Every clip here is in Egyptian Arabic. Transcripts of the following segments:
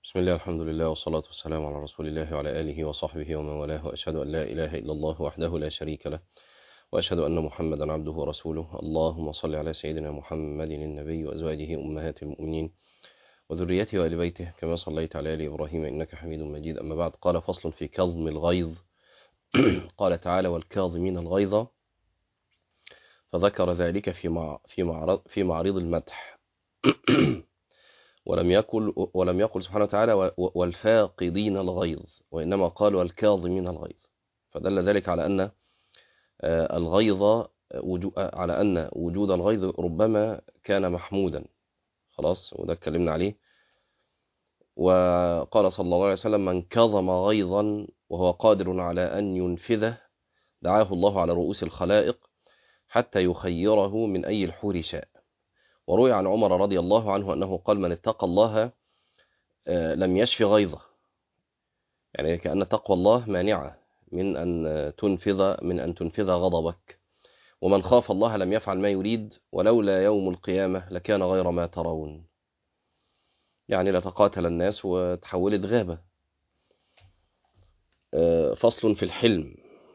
بسم الله الحمد لله والصلاة والسلام على رسول الله وعلى آله وصحبه ومن والاه وأشهد أن لا إله إلا الله وحده لا شريك له وأشهد أن محمدا عبده ورسوله اللهم صل على سيدنا محمد النبي وأزواجه أمهات المؤمنين وذريته وآل بيته كما صليت على آل إبراهيم إنك حميد مجيد أما بعد قال فصل في كظم الغيظ قال تعالى والكاظمين الغيظ فذكر ذلك في مع في معرض في معرض المدح ولم يقل ولم يقل سبحانه وتعالى والفاقدين الغيظ وإنما قال والكاظمين الغيظ فدل ذلك على أن الغيظ على أن وجود الغيظ ربما كان محمودا خلاص وده اتكلمنا عليه وقال صلى الله عليه وسلم من كظم غيظا وهو قادر على أن ينفذه دعاه الله على رؤوس الخلائق حتى يخيره من أي الحور شاء وروي عن عمر رضي الله عنه أنه قال من اتقى الله لم يشفي غيظه يعني كأن تقوى الله مانعة من أن تنفذ من أن تنفذ غضبك ومن خاف الله لم يفعل ما يريد ولولا يوم القيامة لكان غير ما ترون يعني لتقاتل الناس وتحولت غابة فصل في الحلم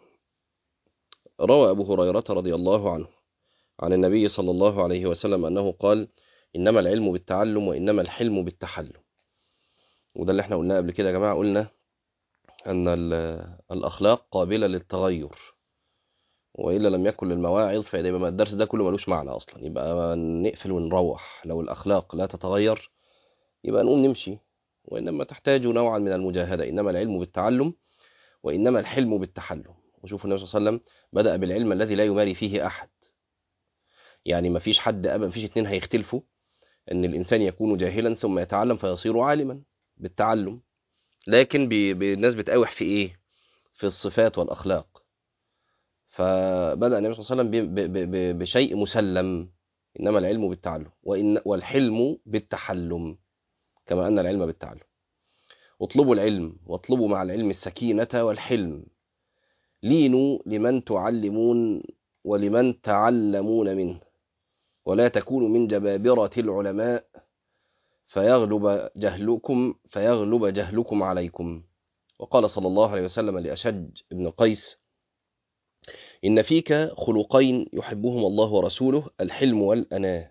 روى أبو هريرة رضي الله عنه عن النبي صلى الله عليه وسلم أنه قال إنما العلم بالتعلم وإنما الحلم بالتحلم وده اللي احنا قلناه قبل كده يا جماعة قلنا أن الأخلاق قابلة للتغير وإلا لم يكن للمواعظ فإذا يبقى الدرس ده كله ملوش معنى أصلا يبقى نقفل ونروح لو الأخلاق لا تتغير يبقى نقوم نمشي وإنما تحتاج نوعا من المجاهدة إنما العلم بالتعلم وإنما الحلم بالتحلم وشوفوا النبي صلى الله عليه وسلم بدأ بالعلم الذي لا يماري فيه أحد يعني ما فيش حد أبدا ما فيش اتنين هيختلفوا ان الانسان يكون جاهلا ثم يتعلم فيصير عالما بالتعلم لكن بالناس بتقاوح في ايه في الصفات والاخلاق فبدا النبي صلى الله عليه وسلم بشيء مسلم انما العلم بالتعلم وإن والحلم بالتحلم كما ان العلم بالتعلم اطلبوا العلم واطلبوا مع العلم السكينه والحلم لينوا لمن تعلمون ولمن تعلمون منه ولا تكونوا من جبابرة العلماء فيغلب جهلكم فيغلب جهلكم عليكم وقال صلى الله عليه وسلم لأشج بن قيس إن فيك خلقين يحبهما الله ورسوله الحلم والأناة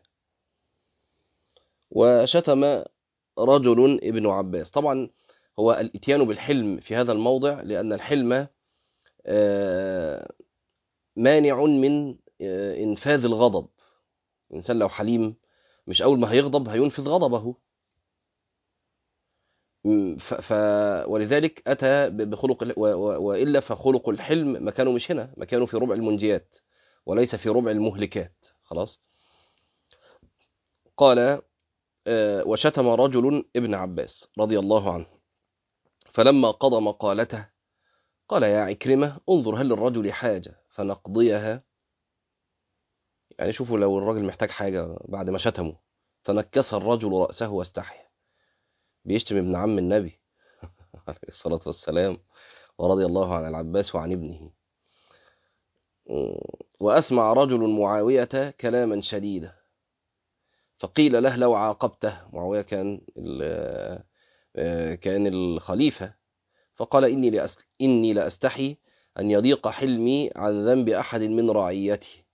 وشتم رجل ابن عباس طبعا هو الاتيان بالحلم في هذا الموضع لأن الحلم مانع من إنفاذ الغضب الإنسان لو حليم مش أول ما هيغضب هينفذ غضبه ف... ف... ولذلك أتى بخلق و... و... وإلا فخلق الحلم مكانه مش هنا مكانه في ربع المنجيات وليس في ربع المهلكات خلاص قال وشتم رجل ابن عباس رضي الله عنه فلما قضى مقالته قال يا عكرمة انظر هل للرجل حاجة فنقضيها يعني شوفوا لو الراجل محتاج حاجة بعد ما شتمه فنكس الرجل رأسه واستحيا بيشتم ابن عم النبي عليه الصلاة والسلام ورضي الله عن العباس وعن ابنه وأسمع رجل معاوية كلاما شديدا فقيل له لو عاقبته معاوية كان كان الخليفة فقال إني لأس إني لأستحي أن يضيق حلمي عن ذنب أحد من رعيتي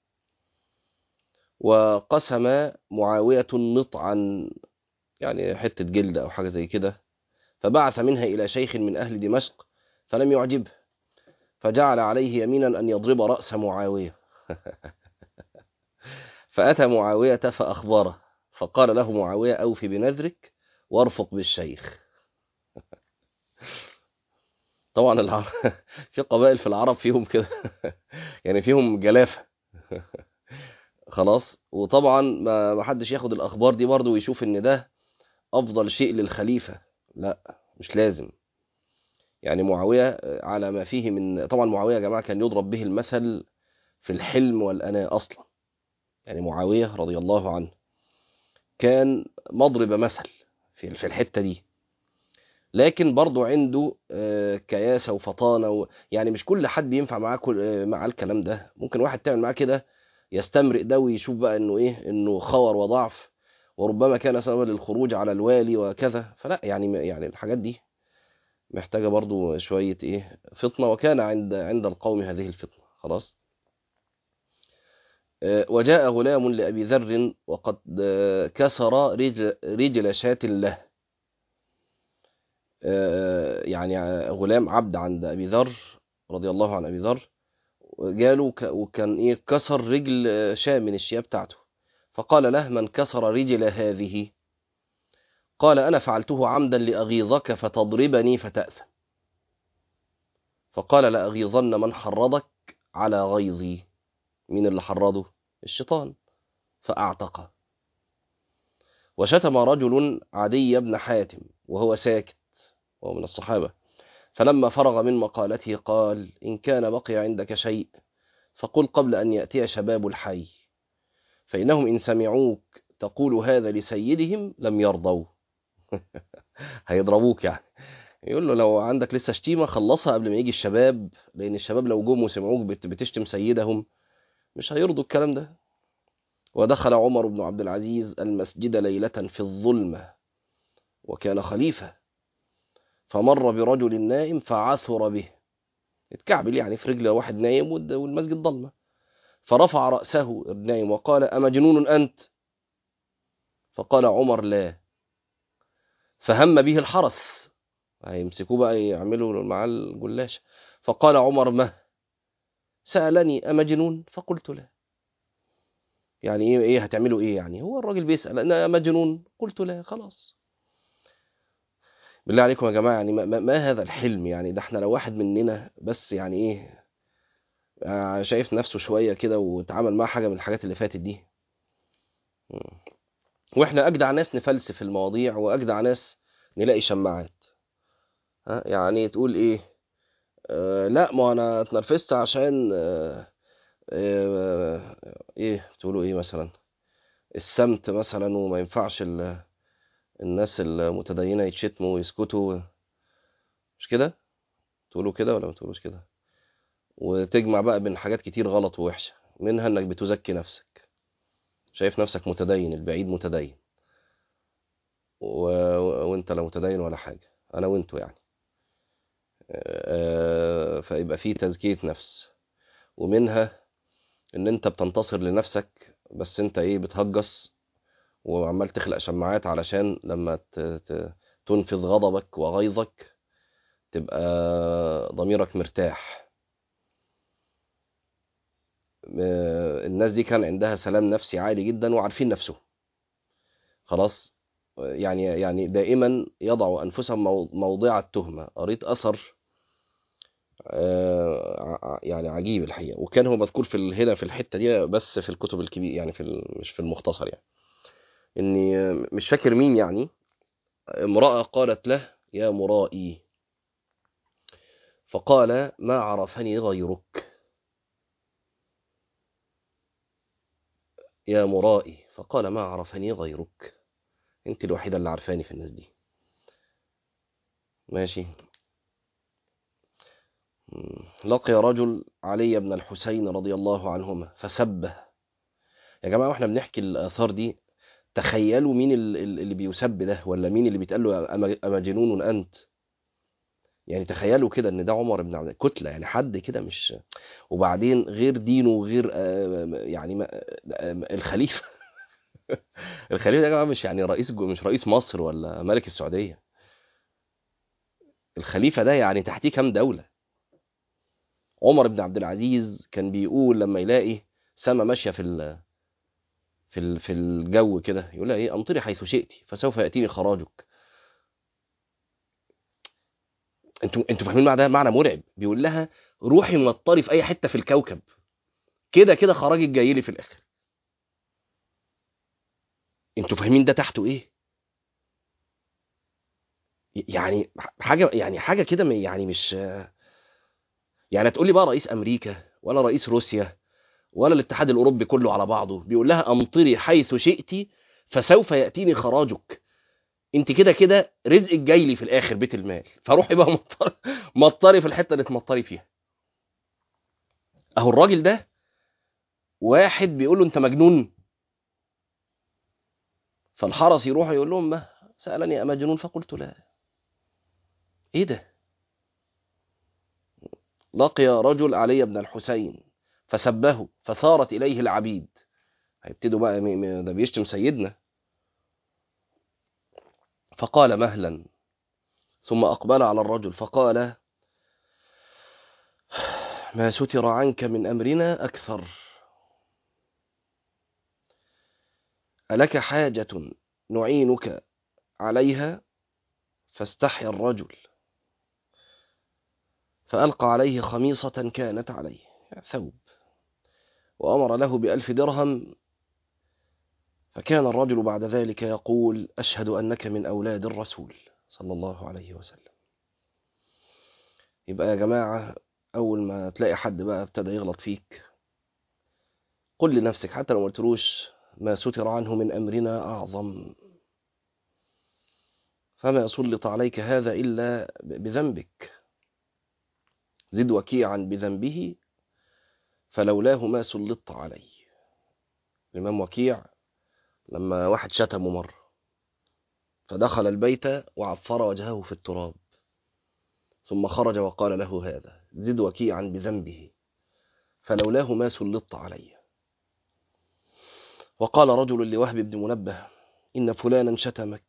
وقسم معاوية نطعا يعني حتة جلد أو حاجة زي كده فبعث منها إلى شيخ من أهل دمشق فلم يعجبه فجعل عليه يمينا أن يضرب رأس معاوية فأتى معاوية فأخبره فقال له معاوية أوف بنذرك وارفق بالشيخ طبعا العرب في قبائل في العرب فيهم كده يعني فيهم جلافة خلاص وطبعا ما حدش ياخد الأخبار دي برضه ويشوف إن ده أفضل شيء للخليفة لا مش لازم يعني معاوية على ما فيه من طبعا معاوية يا جماعة كان يضرب به المثل في الحلم والأناة أصلا يعني معاوية رضي الله عنه كان مضرب مثل في في الحتة دي لكن برضه عنده كياسة وفطانة و... يعني مش كل حد ينفع معاه كل... مع الكلام ده ممكن واحد تعمل معاه كده يستمرئ ده ويشوف بقى انه ايه انه خور وضعف وربما كان سببا للخروج على الوالي وكذا فلا يعني يعني الحاجات دي محتاجة برضو شوية ايه فطنة وكان عند عند القوم هذه الفطنة خلاص وجاء غلام لأبي ذر وقد كسر رجل, رجل شاة له يعني غلام عبد عند أبي ذر رضي الله عن أبي ذر جاله وكان إيه كسر رجل شاة من الشياه بتاعته فقال له من كسر رجل هذه قال أنا فعلته عمدا لأغيظك فتضربني فتأثم فقال لأغيظن من حرضك على غيظي مين اللي حرضه الشيطان فأعتقه وشتم رجل عدي بن حاتم وهو ساكت وهو من الصحابة فلما فرغ من مقالته قال إن كان بقي عندك شيء فقل قبل أن يأتي شباب الحي فإنهم إن سمعوك تقول هذا لسيدهم لم يرضوا هيضربوك يعني يقول له لو عندك لسه شتيمة خلصها قبل ما يجي الشباب لأن الشباب لو جم وسمعوك بتشتم سيدهم مش هيرضوا الكلام ده ودخل عمر بن عبد العزيز المسجد ليلة في الظلمة وكان خليفة فمر برجل نائم فعثر به اتكعبل يعني في رجل واحد نايم والمسجد ضلمة فرفع رأسه النايم وقال أمجنون أنت فقال عمر لا فهم به الحرس هيمسكوه بقى يعملوا معاه الجلاش فقال عمر ما سألني أمجنون فقلت لا يعني ايه ايه هتعملوا ايه يعني هو الراجل بيسأل انا مجنون قلت لا خلاص بالله عليكم يا جماعه يعني ما, ما هذا الحلم يعني ده احنا لو واحد مننا بس يعني ايه شايف نفسه شويه كده واتعامل مع حاجه من الحاجات اللي فاتت دي واحنا اجدع ناس نفلسف المواضيع واجدع ناس نلاقي شماعات ها يعني تقول ايه آه لا ما انا اتنرفزت عشان آه آه ايه بتقولوا ايه مثلا السمت مثلا وما ينفعش الناس المتدينه يتشتموا ويسكتوا مش كده تقولوا كده ولا ما تقولوش كده وتجمع بقى بين حاجات كتير غلط ووحشه منها انك بتزكي نفسك شايف نفسك متدين البعيد متدين و... وانت لا متدين ولا حاجه انا وانتوا يعني فيبقى في تزكيه نفس ومنها ان انت بتنتصر لنفسك بس انت ايه بتهجص وعمال تخلق شماعات علشان لما ت... ت... تنفذ غضبك وغيظك تبقى ضميرك مرتاح الناس دي كان عندها سلام نفسي عالي جدا وعارفين نفسهم خلاص يعني يعني دائما يضعوا انفسهم موضع التهمه قريت اثر يعني عجيب الحقيقه وكان هو مذكور في هنا في الحته دي بس في الكتب الكبيره يعني في مش في المختصر يعني اني مش فاكر مين يعني امراه قالت له يا مرائي فقال ما عرفني غيرك يا مرائي فقال ما عرفني غيرك انت الوحيدة اللي عارفاني في الناس دي ماشي لقي رجل علي بن الحسين رضي الله عنهما فسبه يا جماعة واحنا بنحكي الآثار دي تخيلوا مين اللي بيسب ده ولا مين اللي بيتقال له أمجنون أنت يعني تخيلوا كده ان ده عمر بن عبد كتله يعني حد كده مش وبعدين غير دينه وغير يعني الخليفه الخليفه ده يا جماعه مش يعني رئيس مش رئيس مصر ولا ملك السعوديه الخليفه ده يعني تحتيه كام دوله عمر بن عبد العزيز كان بيقول لما يلاقي سما ماشيه في ال في ال في الجو كده يقول لها ايه امطري حيث شئت فسوف ياتيني خراجك انتوا انتوا فاهمين معنى ده معنى مرعب بيقول لها روحي مطري في اي حته في الكوكب كده كده خراجك جاي لي في الاخر انتوا فاهمين ده تحته ايه يعني حاجه يعني حاجه كده يعني مش يعني تقول لي بقى رئيس امريكا ولا رئيس روسيا ولا الاتحاد الاوروبي كله على بعضه بيقول لها امطري حيث شئت فسوف ياتيني خراجك انت كده كده رزقك جاي لي في الاخر بيت المال فروحي بقى مطري مطري في الحته اللي تمطري فيها اهو الراجل ده واحد بيقول له انت مجنون فالحرس يروح يقول لهم ما سألني أمجنون فقلت لا إيه ده لقي رجل علي بن الحسين فسبه فثارت إليه العبيد هيبتدوا بقى ده بيشتم سيدنا فقال مهلا ثم أقبل على الرجل فقال ما ستر عنك من أمرنا أكثر ألك حاجة نعينك عليها فاستحيا الرجل فألقى عليه خميصة كانت عليه ثوب وأمر له بألف درهم فكان الرجل بعد ذلك يقول أشهد أنك من أولاد الرسول صلى الله عليه وسلم يبقى يا جماعة أول ما تلاقي حد بقى ابتدى يغلط فيك قل لنفسك حتى لو قلتلوش ما ستر عنه من أمرنا أعظم فما سلط عليك هذا إلا بذنبك زد وكيعا بذنبه فلولاه ما سلطت عليه الإمام وكيع لما واحد شتمه مرة فدخل البيت وعفر وجهه في التراب ثم خرج وقال له هذا زد وكيعا بذنبه فلولاه ما سلطت عليه وقال رجل لوهب بن منبه إن فلانا شتمك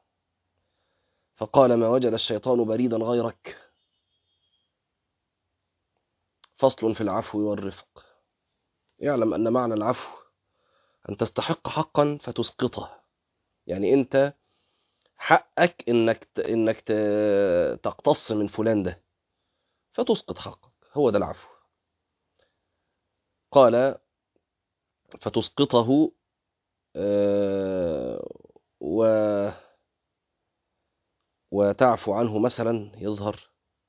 فقال ما وجد الشيطان بريدا غيرك فصل في العفو والرفق اعلم أن معنى العفو أن تستحق حقا فتسقطه يعني أنت حقك إنك إنك تقتص من فلان ده فتسقط حقك هو ده العفو قال فتسقطه و وتعفو عنه مثلا يظهر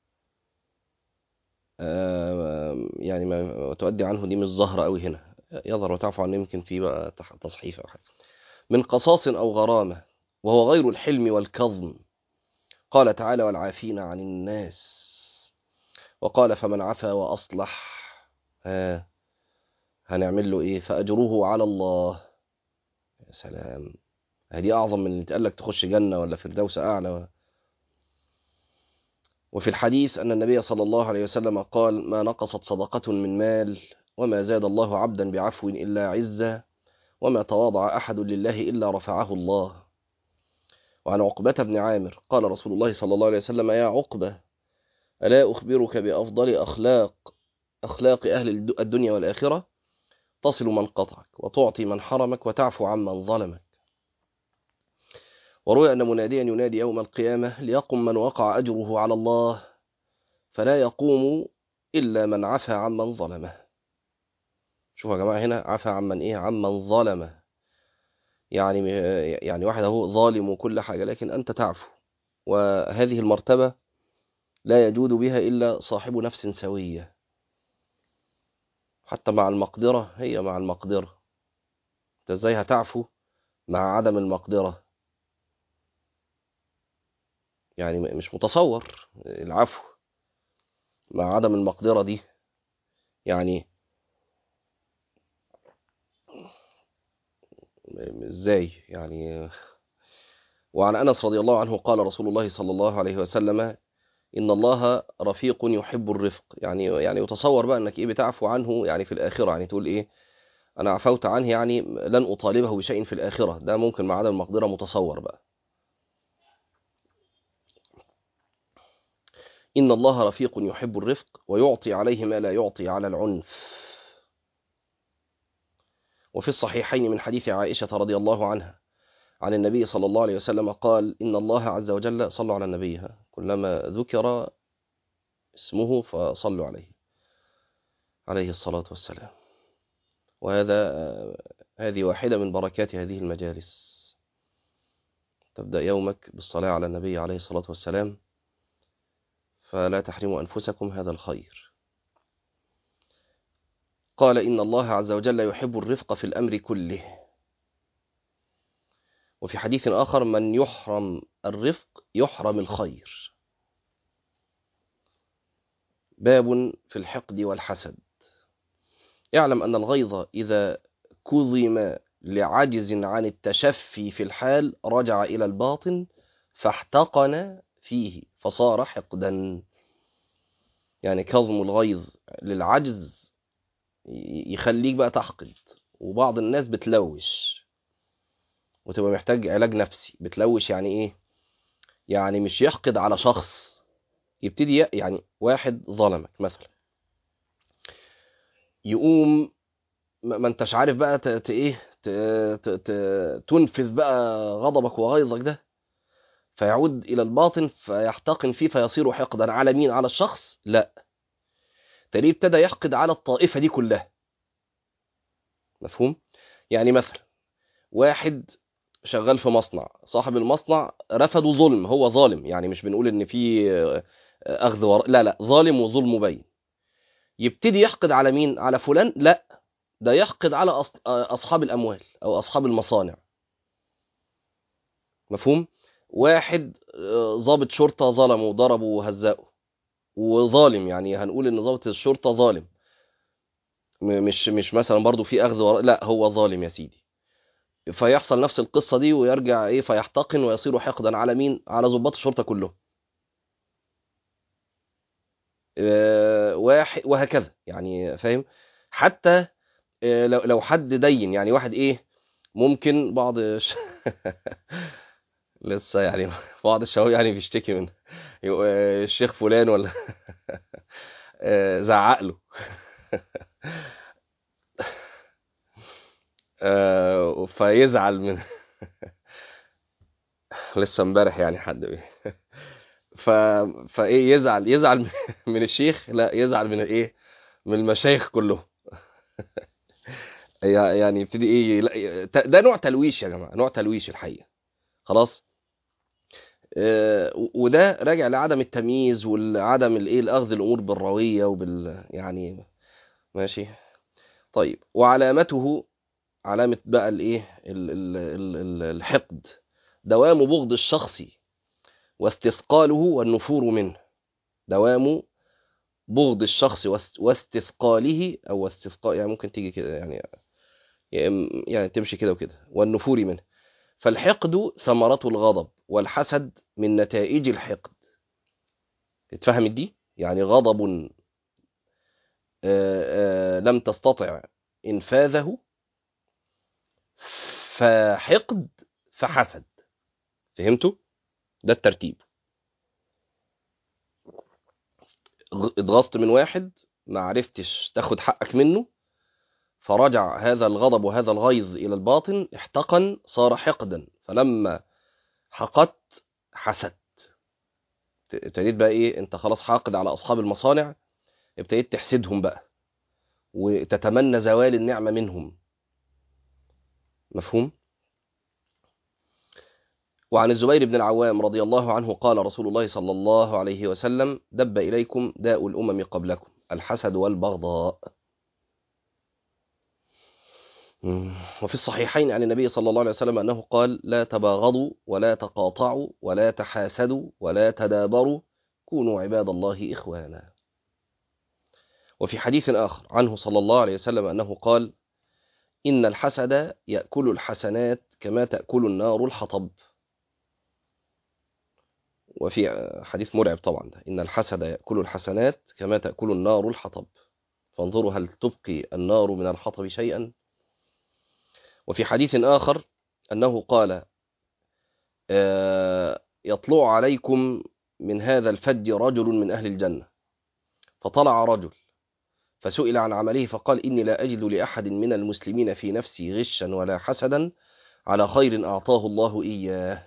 يعني ما تؤدي عنه دي مش ظاهرة قوي هنا يظهر وتعفو عنه يمكن في بقى تصحيف أو حاجة من قصاص أو غرامة وهو غير الحلم والكظم قال تعالى والعافين عن الناس وقال فمن عفا وأصلح ها هنعمل له إيه فأجره على الله يا سلام هذه أعظم من اللي تقال لك تخش جنة ولا فردوس أعلى وفي الحديث أن النبي صلى الله عليه وسلم قال ما نقصت صدقة من مال وما زاد الله عبدا بعفو إلا عزة وما تواضع أحد لله إلا رفعه الله وعن عقبة بن عامر قال رسول الله صلى الله عليه وسلم يا عقبة ألا أخبرك بأفضل أخلاق أخلاق أهل الدنيا والآخرة تصل من قطعك وتعطي من حرمك وتعفو عمن ظلمك وروي أن مناديا ينادي يوم القيامة ليقم من وقع أجره على الله فلا يقوم إلا من عفى عمن ظلمه شوفوا يا جماعة هنا عفى عمن إيه عمن ظلمه يعني يعني واحد هو ظالم وكل حاجة لكن أنت تعفو وهذه المرتبة لا يجود بها إلا صاحب نفس سوية حتى مع المقدرة هي مع المقدرة انت ازاي هتعفو مع عدم المقدرة يعني مش متصور العفو مع عدم المقدرة دي يعني ازاي يعني وعن أنس رضي الله عنه قال رسول الله صلى الله عليه وسلم إن الله رفيق يحب الرفق يعني يعني يتصور بقى أنك إيه بتعفو عنه يعني في الآخرة يعني تقول إيه أنا عفوت عنه يعني لن أطالبه بشيء في الآخرة ده ممكن مع عدم المقدرة متصور بقى إن الله رفيق يحب الرفق ويعطي عليه ما لا يعطي على العنف وفي الصحيحين من حديث عائشة رضي الله عنها عن النبي صلى الله عليه وسلم قال إن الله عز وجل صلوا على النبي كلما ذكر اسمه فصلوا عليه عليه الصلاة والسلام وهذا هذه واحدة من بركات هذه المجالس تبدأ يومك بالصلاة على النبي عليه الصلاة والسلام فلا تحرموا أنفسكم هذا الخير قال إن الله عز وجل يحب الرفق في الأمر كله وفي حديث آخر من يحرم الرفق يحرم الخير باب في الحقد والحسد اعلم أن الغيظ إذا كظم لعجز عن التشفي في الحال رجع إلى الباطن فاحتقن فيه فصار حقدا يعني كظم الغيظ للعجز يخليك بقى تحقد وبعض الناس بتلوش وتبقى محتاج علاج نفسي بتلوش يعني ايه يعني مش يحقد على شخص يبتدي يعني واحد ظلمك مثلا يقوم ما انتش عارف بقى ت... ت... ايه ت... ت... ت... تنفذ بقى غضبك وغيظك ده فيعود الى الباطن فيحتقن فيه فيصير حقدا على مين على الشخص لا تاني ابتدى يحقد على الطائفه دي كلها مفهوم يعني مثلا واحد شغال في مصنع صاحب المصنع رفضه ظلم هو ظالم يعني مش بنقول ان في اخذ ور... لا لا ظالم وظلم مبين يبتدي يحقد على مين على فلان لا ده يحقد على أص... اصحاب الاموال او اصحاب المصانع مفهوم واحد ضابط شرطه ظلمه وضربه وهزقه وظالم يعني هنقول ان ضابط الشرطه ظالم مش مش مثلا برضو في اخذ ور... لا هو ظالم يا سيدي فيحصل نفس القصه دي ويرجع ايه فيحتقن ويصير حقدا على مين على ضباط الشرطه كلهم أه واحد وهكذا يعني فاهم حتى أه لو لو حد دين يعني واحد ايه ممكن بعض ش... لسه يعني بعض الشباب يعني بيشتكي من الشيخ فلان ولا زعق له فيزعل من لسه امبارح يعني حد ف فايه يزعل يزعل من الشيخ لا يزعل من الايه من المشايخ كلهم يعني يبتدي ايه ده نوع تلويش يا جماعه نوع تلويش الحقيقه خلاص وده راجع لعدم التمييز والعدم الايه الاخذ الامور بالرويه وبال يعني ماشي طيب وعلامته علامه بقى الايه الحقد دوام بغض الشخص واستثقاله والنفور منه دوام بغض الشخص واستثقاله او استثقال يعني ممكن تيجي كده يعني يعني تمشي كده وكده والنفور منه فالحقد ثمرة الغضب والحسد من نتائج الحقد اتفهمت دي يعني غضب آآ آآ لم تستطع انفاذه فحقد فحسد فهمتوا ده الترتيب اتغصت من واحد ما عرفتش تاخد حقك منه فرجع هذا الغضب وهذا الغيظ إلى الباطن احتقن صار حقدا فلما حقدت حسدت ابتديت بقى ايه انت خلاص حاقد على اصحاب المصانع ابتديت تحسدهم بقى وتتمنى زوال النعمة منهم مفهوم وعن الزبير بن العوام رضي الله عنه قال رسول الله صلى الله عليه وسلم دب إليكم داء الأمم قبلكم الحسد والبغضاء وفي الصحيحين عن النبي صلى الله عليه وسلم أنه قال لا تباغضوا ولا تقاطعوا ولا تحاسدوا ولا تدابروا كونوا عباد الله إخوانا وفي حديث آخر عنه صلى الله عليه وسلم أنه قال إن الحسد يأكل الحسنات كما تأكل النار الحطب وفي حديث مرعب طبعا ده إن الحسد يأكل الحسنات كما تأكل النار الحطب فانظروا هل تبقي النار من الحطب شيئا وفي حديث آخر أنه قال يطلع عليكم من هذا الفج رجل من أهل الجنة فطلع رجل فسئل عن عمله فقال إني لا أجد لأحد من المسلمين في نفسي غشا ولا حسدا على خير أعطاه الله إياه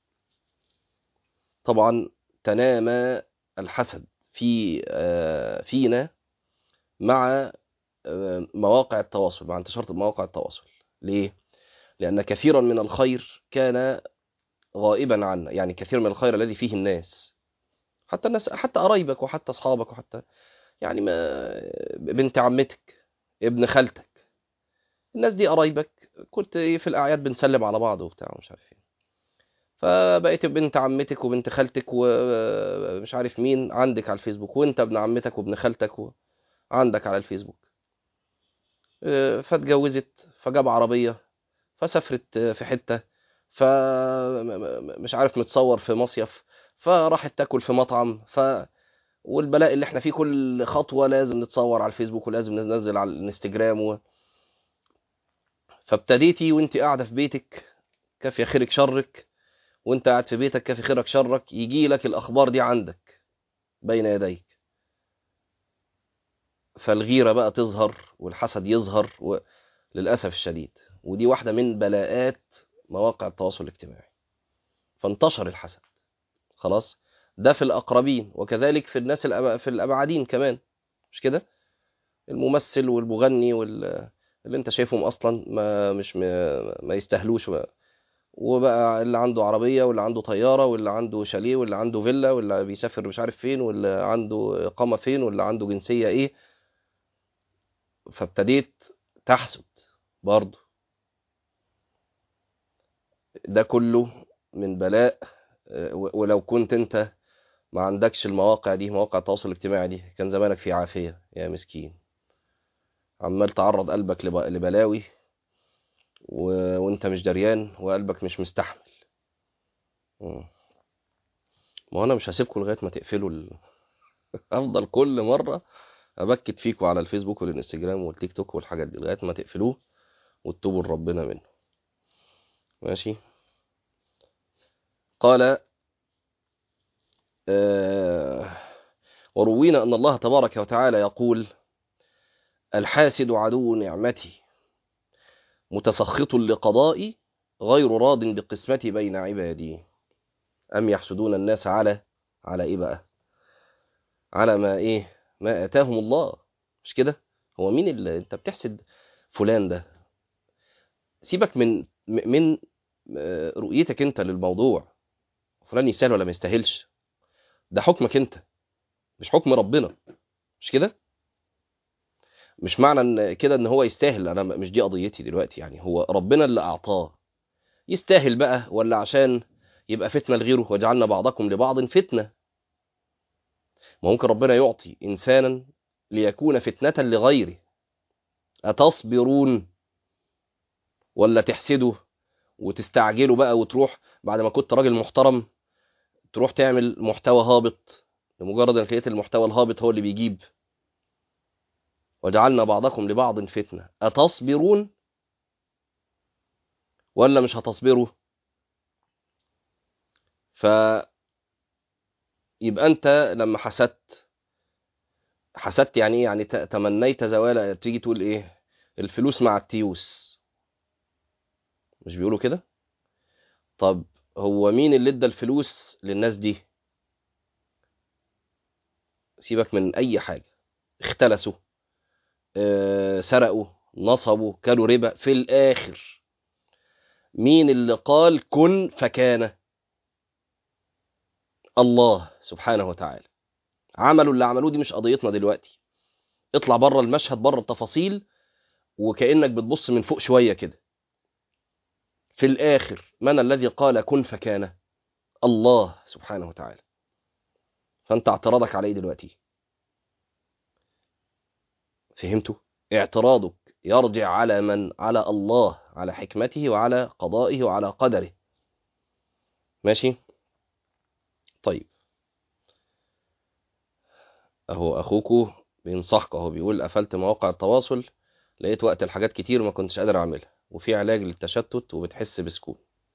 طبعا تنام الحسد في فينا مع مواقع التواصل مع انتشار مواقع التواصل ليه؟ لأن كثيرا من الخير كان غائبا عنا يعني كثير من الخير الذي فيه الناس حتى الناس حتى قرايبك وحتى أصحابك وحتى يعني ما بنت عمتك ابن خالتك الناس دي قرايبك كنت في الأعياد بنسلم على بعض وبتاع ومش عارف ايه فبقيت بنت عمتك وبنت خالتك ومش عارف مين عندك على الفيسبوك وانت ابن عمتك وابن خالتك عندك على الفيسبوك فاتجوزت فجاب عربية فسافرت في حته فمش عارف متصور في مصيف فراحت تاكل في مطعم ف والبلاء اللي احنا فيه كل خطوه لازم نتصور على الفيسبوك ولازم ننزل على الانستجرام و... فابتديتي وانت قاعده في بيتك كافي خيرك شرك وانت قاعد في بيتك كافي خيرك شرك يجي لك الاخبار دي عندك بين يديك فالغيره بقى تظهر والحسد يظهر و... للاسف الشديد ودي واحده من بلاءات مواقع التواصل الاجتماعي فانتشر الحسد خلاص ده في الأقربين وكذلك في الناس الأب... في الأبعدين كمان مش كده الممثل والمغني وال... اللي انت شايفهم اصلا ما مش ما, ما يستاهلوش بقى. وبقى اللي عنده عربيه واللي عنده طياره واللي عنده شاليه واللي عنده فيلا واللي بيسافر مش عارف فين واللي عنده اقامه فين واللي عنده جنسيه ايه فابتديت تحسد برضه ده كله من بلاء ولو كنت انت ما عندكش المواقع دي مواقع التواصل الاجتماعي دي كان زمانك في عافية يا مسكين عمال تعرض قلبك لبلاوي و... وانت مش دريان وقلبك مش مستحمل ما انا مش هسيبكم لغايه ما تقفلوا ال... افضل كل مره ابكت فيكم على الفيسبوك والانستجرام والتيك توك والحاجات دي لغايه ما تقفلوه وتتوبوا لربنا منه ماشي قال آه وروينا أن الله تبارك وتعالى يقول الحاسد عدو نعمتي متسخط لقضائي غير راض بقسمتي بين عبادي أم يحسدون الناس على على إيه بقى على ما إيه ما آتاهم الله مش كده هو مين اللي أنت بتحسد فلان ده سيبك من من رؤيتك أنت للموضوع فلان يستاهل ولا ما يستاهلش ده حكمك انت مش حكم ربنا مش كده مش معنى ان كده ان هو يستاهل انا مش دي قضيتي دلوقتي يعني هو ربنا اللي اعطاه يستاهل بقى ولا عشان يبقى فتنه لغيره وجعلنا بعضكم لبعض فتنه ما ممكن ربنا يعطي انسانا ليكون فتنه لغيره اتصبرون ولا تحسدوا وتستعجلوا بقى وتروح بعد ما كنت راجل محترم تروح تعمل محتوى هابط لمجرد انك لقيت المحتوى الهابط هو اللي بيجيب وجعلنا بعضكم لبعض فتنة أتصبرون ولا مش هتصبروا ف يبقى انت لما حسدت حسدت يعني ايه يعني تمنيت زوال تيجي تقول ايه الفلوس مع التيوس مش بيقولوا كده طب هو مين اللي ادى الفلوس للناس دي سيبك من اي حاجه اختلسوا اه سرقوا نصبوا كلوا ربا في الاخر مين اللي قال كن فكان الله سبحانه وتعالى عملوا اللي عملوه دي مش قضيتنا دلوقتي اطلع بره المشهد بره التفاصيل وكانك بتبص من فوق شويه كده في الآخر من الذي قال كن فكان الله سبحانه وتعالى فأنت اعتراضك عليه دلوقتي فهمتوا اعتراضك يرجع على من على الله على حكمته وعلى قضائه وعلى قدره ماشي طيب اهو اخوكو بينصحك اهو بيقول قفلت مواقع التواصل لقيت وقت الحاجات كتير ما كنتش قادر اعملها وفي علاج للتشتت وبتحس بسكون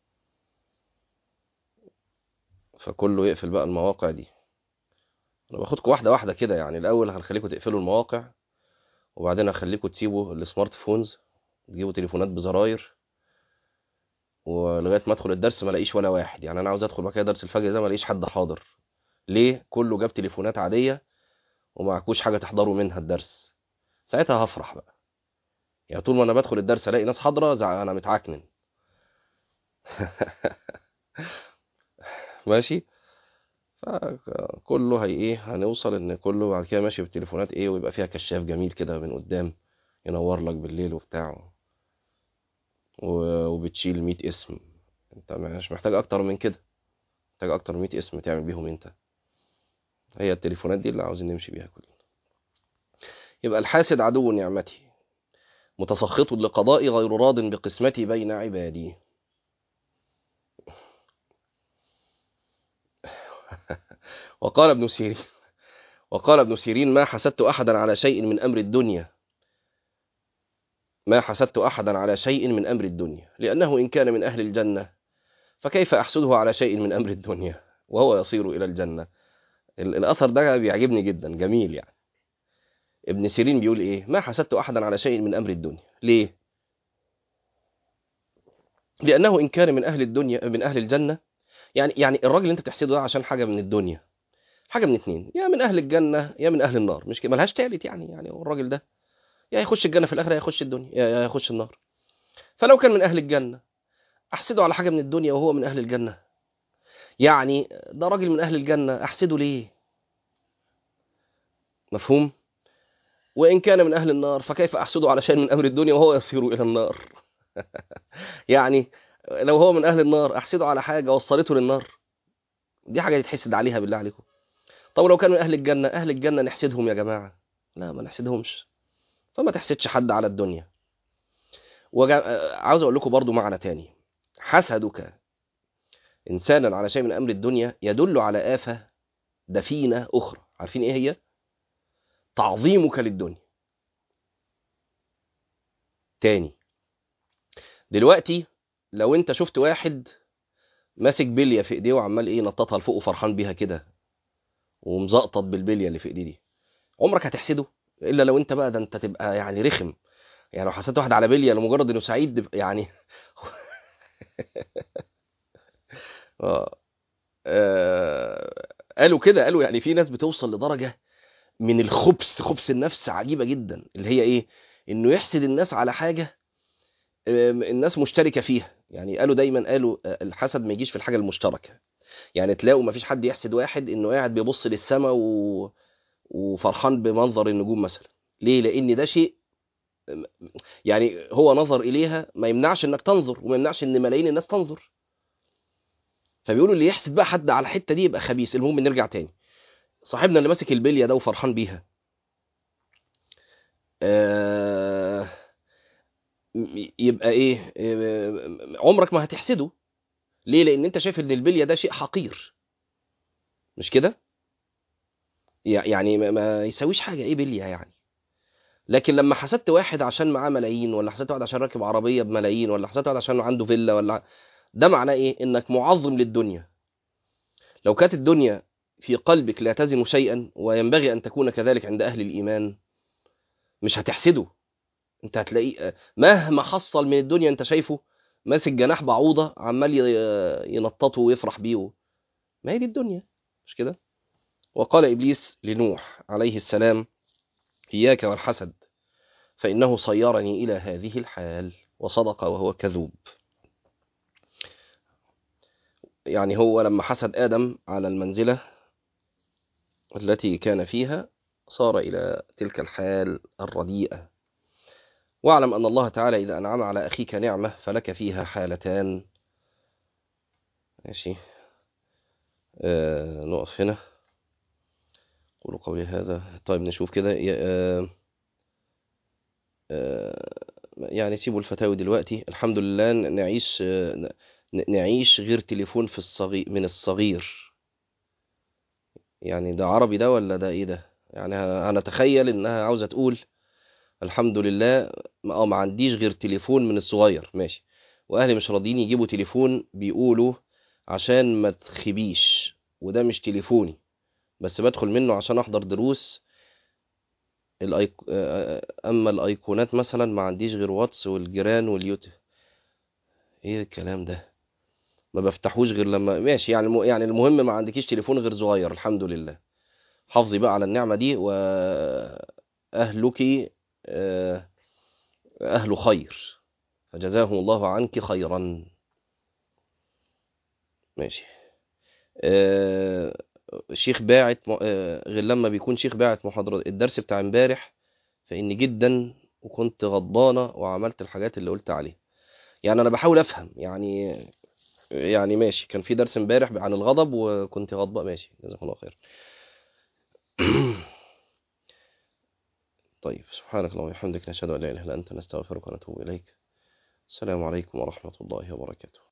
فكله يقفل بقى المواقع دي انا باخدكم واحده واحده كده يعني الاول هنخليكم تقفلوا المواقع وبعدين هخليكم تسيبوا السمارت فونز تجيبوا تليفونات بزراير ولغايه ما ادخل الدرس ما الاقيش ولا واحد يعني انا عاوز ادخل بقى كده درس الفجر ده ما الاقيش حد حاضر ليه كله جاب تليفونات عاديه ومعكوش حاجه تحضروا منها الدرس ساعتها هفرح بقى يعني طول ما انا بدخل الدرس الاقي ناس حاضره زع... انا متعكنن ماشي فكله هي ايه هنوصل ان كله بعد كده ماشي بالتليفونات ايه ويبقى فيها كشاف جميل كده من قدام ينور لك بالليل وبتاع و- وبتشيل 100 اسم انت مش محتاج اكتر من كده محتاج اكتر من 100 اسم تعمل بيهم انت هي التليفونات دي اللي عاوزين نمشي بيها كلنا يبقى الحاسد عدو نعمتي متسخط لقضائي غير راض بقسمتي بين عبادي وقال ابن سيرين وقال ابن سيرين ما حسدت أحدا على شيء من أمر الدنيا ما حسدت أحدا على شيء من أمر الدنيا لأنه إن كان من أهل الجنة فكيف أحسده على شيء من أمر الدنيا وهو يصير إلى الجنة الأثر ده بيعجبني جدا جميل يعني ابن سيرين بيقول إيه ما حسدت أحدا على شيء من أمر الدنيا ليه لأنه إن كان من أهل الدنيا من أهل الجنة يعني يعني الراجل اللي أنت بتحسده ده عشان حاجة من الدنيا حاجة من اتنين يا من أهل الجنة يا من أهل النار مش كده ملهاش تالت يعني يعني الراجل ده يا يخش الجنة في الآخر يا يخش الدنيا يا يخش النار فلو كان من أهل الجنة أحسده على حاجة من الدنيا وهو من أهل الجنة يعني ده راجل من أهل الجنة أحسده ليه مفهوم وإن كان من أهل النار فكيف أحسده على شيء من أمر الدنيا وهو يصير إلى النار يعني لو هو من أهل النار أحسده على حاجة وصلته للنار دي حاجة يتحسد عليها بالله عليكم طب لو كان من أهل الجنة أهل الجنة نحسدهم يا جماعة لا ما نحسدهمش فما تحسدش حد على الدنيا وعاوز أقول لكم برضو معنى تاني حسدك إنسانا على شيء من أمر الدنيا يدل على آفة دفينة أخرى عارفين إيه هي؟ تعظيمك للدنيا تاني دلوقتي لو انت شفت واحد ماسك بليه في ايديه وعمال ايه نططها لفوق وفرحان بيها كده ومزقطط بالبليه اللي في ايديه دي عمرك هتحسده الا لو انت بقى ده انت تبقى يعني رخم يعني لو حسيت واحد على بليه لمجرد انه سعيد يعني آه. آه. قالوا كده قالوا يعني في ناس بتوصل لدرجه من الخبث خبث النفس عجيبه جدا اللي هي ايه انه يحسد الناس على حاجه الناس مشتركه فيها يعني قالوا دايما قالوا الحسد ما يجيش في الحاجه المشتركه يعني تلاقوا ما فيش حد يحسد واحد انه قاعد بيبص للسماء و... وفرحان بمنظر النجوم مثلا ليه لان ده شيء يعني هو نظر اليها ما يمنعش انك تنظر وما يمنعش ان ملايين الناس تنظر فبيقولوا اللي يحسد بقى حد على الحته دي يبقى خبيث المهم نرجع تاني صاحبنا اللي ماسك البليه ده وفرحان بيها آه يبقى ايه عمرك ما هتحسده ليه لان انت شايف ان البليه ده شيء حقير مش كده يعني ما يسويش حاجه ايه بليه يعني لكن لما حسدت واحد عشان معاه ملايين ولا حسدت واحد عشان راكب عربيه بملايين ولا حسدت واحد عشان عنده فيلا ولا ده معناه ايه انك معظم للدنيا لو كانت الدنيا في قلبك لا تزن شيئا وينبغي ان تكون كذلك عند اهل الايمان مش هتحسده انت هتلاقيه مهما حصل من الدنيا انت شايفه ماسك جناح بعوضه عمال ينططه ويفرح بيه ما هي دي الدنيا مش كده وقال ابليس لنوح عليه السلام اياك والحسد فانه صيرني الى هذه الحال وصدق وهو كذوب يعني هو لما حسد ادم على المنزله التي كان فيها صار الى تلك الحال الرديئه واعلم أن الله تعالى إذا أنعم على أخيك نعمة فلك فيها حالتان ماشي آه نقف هنا قولوا قولي هذا طيب نشوف كده آه آه يعني سيبوا الفتاوي دلوقتي الحمد لله نعيش آه نعيش غير تليفون في الصغير من الصغير يعني ده عربي ده ولا ده ايه ده يعني هنتخيل انها عاوزه تقول الحمد لله اه ما عنديش غير تليفون من الصغير ماشي واهلي مش راضيين يجيبوا تليفون بيقولوا عشان ما تخبيش وده مش تليفوني بس بدخل منه عشان احضر دروس الأيك... اما الايقونات مثلا ما عنديش غير واتس والجيران واليوتيوب ايه الكلام ده ما بفتحوش غير لما ماشي يعني الم... يعني المهم ما عندكيش تليفون غير صغير الحمد لله حافظي بقى على النعمه دي واهلك أهل خير فجزاهم الله عنك خيرا ماشي شيخ باعت غير لما بيكون شيخ باعت محاضرة الدرس بتاع امبارح فإني جدا وكنت غضبانة وعملت الحاجات اللي قلت عليها يعني أنا بحاول أفهم يعني يعني ماشي كان في درس امبارح عن الغضب وكنت غضبان ماشي جزاكم الله خير طيب سبحانك اللهم وبحمدك نشهد أن لا إله إلا أنت نستغفرك ونتوب إليك السلام عليكم ورحمة الله وبركاته